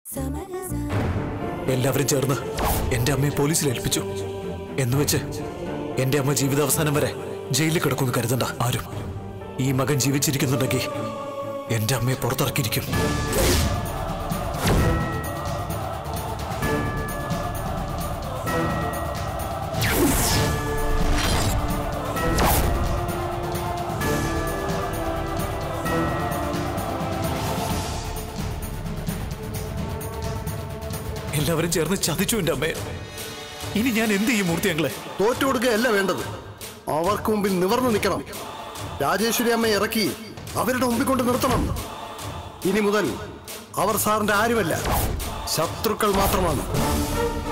എല്ലാവരും ചേർന്ന് എന്റെ അമ്മയെ പോലീസിൽ ഏൽപ്പിച്ചു എന്നുവെച്ച് എന്റെ അമ്മ ജീവിതാവസാനം വരെ ജയിലിൽ കിടക്കുമെന്ന് കരുതണ്ട ആരും ഈ മകൻ ജീവിച്ചിരിക്കുന്നുണ്ടെങ്കിൽ എന്റെ അമ്മയെ പുറത്തിറക്കിയിരിക്കും എല്ലാവരും ചേർന്ന് ചതിച്ചു എന്റെ അമ്മയെ ഇനി ഞാൻ എന്ത് ചെയ്യും മൂർത്തിയങ്ങളെ തോറ്റു കൊടുക്കുകയല്ല വേണ്ടത് അവർക്ക് മുമ്പിൽ നിവർന്നു നിൽക്കണം രാജേശ്വരി അമ്മയെ ഇറക്കി അവരുടെ മുമ്പിൽ കൊണ്ട് നിർത്തണം ഇനി മുതൽ അവർ സാറിന്റെ ആരുമല്ല ശത്രുക്കൾ മാത്രമാണ്